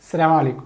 السلام عليكم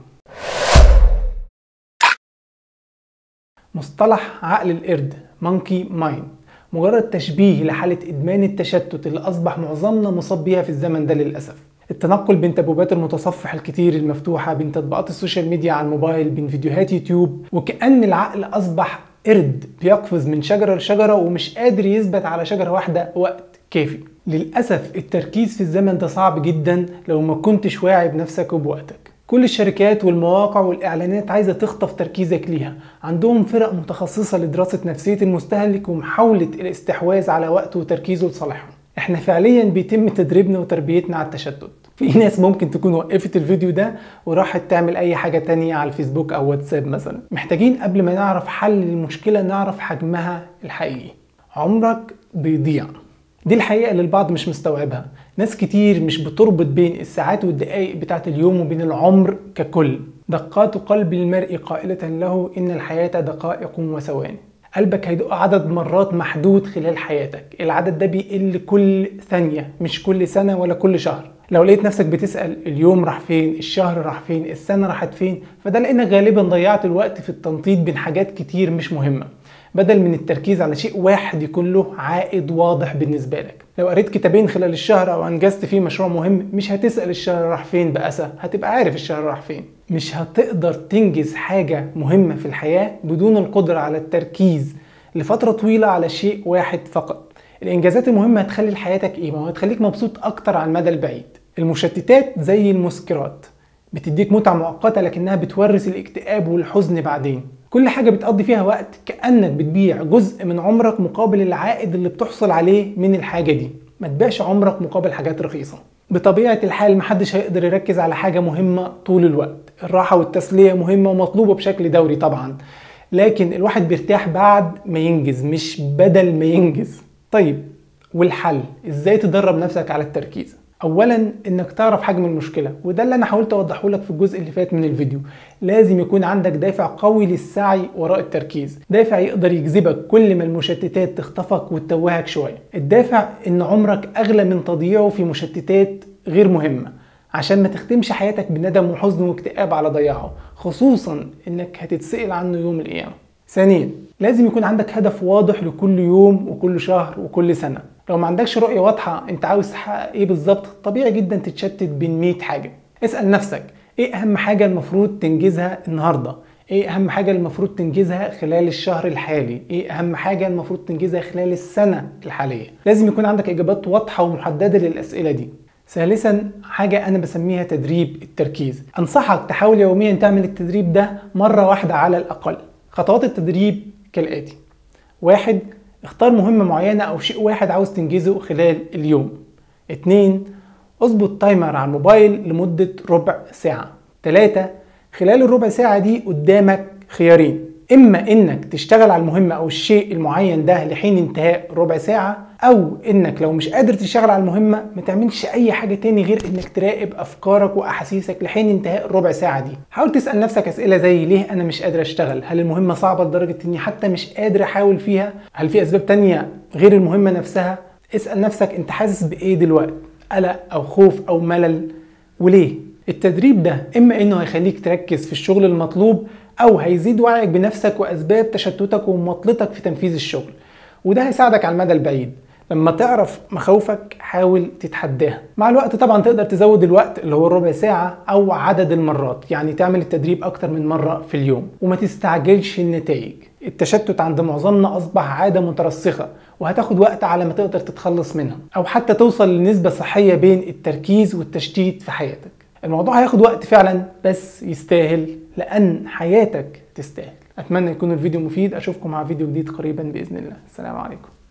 مصطلح عقل القرد مونكي مايند مجرد تشبيه لحالة إدمان التشتت اللي أصبح معظمنا مصاب بيها في الزمن ده للأسف التنقل بين تبويبات المتصفح الكتير المفتوحة بين تطبيقات السوشيال ميديا على الموبايل بين فيديوهات يوتيوب وكأن العقل أصبح قرد بيقفز من شجرة لشجرة ومش قادر يثبت على شجرة واحدة وقت كافي للأسف التركيز في الزمن ده صعب جدا لو ما كنتش واعي بنفسك وبوقتك كل الشركات والمواقع والإعلانات عايزة تخطف تركيزك ليها عندهم فرق متخصصة لدراسة نفسية المستهلك ومحاولة الاستحواذ على وقته وتركيزه لصالحهم احنا فعليا بيتم تدريبنا وتربيتنا على التشتت في ناس ممكن تكون وقفت الفيديو ده وراحت تعمل اي حاجة تانية على الفيسبوك او واتساب مثلا محتاجين قبل ما نعرف حل المشكلة نعرف حجمها الحقيقي عمرك بيضيع دي الحقيقة اللي البعض مش مستوعبها ناس كتير مش بتربط بين الساعات والدقائق بتاعة اليوم وبين العمر ككل دقات قلب المرء قائلة له إن الحياة دقائق وثواني قلبك هيدق عدد مرات محدود خلال حياتك العدد ده بيقل كل ثانية مش كل سنة ولا كل شهر لو لقيت نفسك بتسأل اليوم راح فين الشهر راح فين السنة راحت فين فده لأنك غالبا ضيعت الوقت في التنطيط بين حاجات كتير مش مهمة بدل من التركيز على شيء واحد يكون له عائد واضح بالنسبة لك لو قريت كتابين خلال الشهر او انجزت فيه مشروع مهم مش هتسأل الشهر راح فين بأسى هتبقى عارف الشهر راح فين مش هتقدر تنجز حاجة مهمة في الحياة بدون القدرة على التركيز لفترة طويلة على شيء واحد فقط الانجازات المهمة هتخلي لحياتك قيمة وهتخليك مبسوط اكتر على المدى البعيد المشتتات زي المسكرات بتديك متعة مؤقتة لكنها بتورث الاكتئاب والحزن بعدين كل حاجة بتقضي فيها وقت كأنك بتبيع جزء من عمرك مقابل العائد اللي بتحصل عليه من الحاجة دي ما تبيعش عمرك مقابل حاجات رخيصة بطبيعة الحال محدش هيقدر يركز على حاجة مهمة طول الوقت الراحة والتسلية مهمة ومطلوبة بشكل دوري طبعا لكن الواحد بيرتاح بعد ما ينجز مش بدل ما ينجز طيب والحل ازاي تدرب نفسك على التركيز اولا انك تعرف حجم المشكله وده اللي انا حاولت اوضحه لك في الجزء اللي فات من الفيديو لازم يكون عندك دافع قوي للسعي وراء التركيز دافع يقدر يجذبك كل ما المشتتات تخطفك وتتوهك شويه الدافع ان عمرك اغلى من تضييعه في مشتتات غير مهمه عشان ما تختمش حياتك بندم وحزن واكتئاب على ضياعه خصوصا انك هتتسأل عنه يوم القيامه ثانيا لازم يكون عندك هدف واضح لكل يوم وكل شهر وكل سنه لو ما عندكش رؤية واضحة انت عاوز تحقق ايه بالظبط طبيعي جدا تتشتت بين 100 حاجة اسأل نفسك ايه اهم حاجة المفروض تنجزها النهاردة ايه اهم حاجة المفروض تنجزها خلال الشهر الحالي ايه اهم حاجة المفروض تنجزها خلال السنة الحالية لازم يكون عندك اجابات واضحة ومحددة للاسئلة دي ثالثا حاجة أنا بسميها تدريب التركيز أنصحك تحاول يوميا تعمل التدريب ده مرة واحدة على الأقل خطوات التدريب كالآتي واحد اختار مهمة معينة أو شيء واحد عاوز تنجزه خلال اليوم اتنين اظبط تايمر على الموبايل لمدة ربع ساعة تلاتة خلال الربع ساعة دي قدامك خيارين إما إنك تشتغل على المهمة أو الشيء المعين ده لحين انتهاء ربع ساعة أو إنك لو مش قادر تشتغل على المهمة ما تعملش أي حاجة تاني غير إنك تراقب أفكارك وأحاسيسك لحين انتهاء الربع ساعة دي حاول تسأل نفسك أسئلة زي ليه أنا مش قادر أشتغل هل المهمة صعبة لدرجة إني حتى مش قادر أحاول فيها هل في أسباب تانية غير المهمة نفسها اسأل نفسك أنت حاسس بإيه دلوقتي قلق أو خوف أو ملل وليه التدريب ده إما إنه هيخليك تركز في الشغل المطلوب أو هيزيد وعيك بنفسك وأسباب تشتتك ومماطلتك في تنفيذ الشغل وده هيساعدك على المدى البعيد لما تعرف مخاوفك حاول تتحداها مع الوقت طبعا تقدر تزود الوقت اللي هو الربع ساعة او عدد المرات يعني تعمل التدريب اكتر من مرة في اليوم وما تستعجلش النتائج التشتت عند معظمنا اصبح عادة مترسخة وهتاخد وقت على ما تقدر تتخلص منها او حتى توصل لنسبة صحية بين التركيز والتشتيت في حياتك الموضوع هياخد وقت فعلا بس يستاهل لان حياتك تستاهل اتمنى يكون الفيديو مفيد اشوفكم مع فيديو جديد قريبا باذن الله السلام عليكم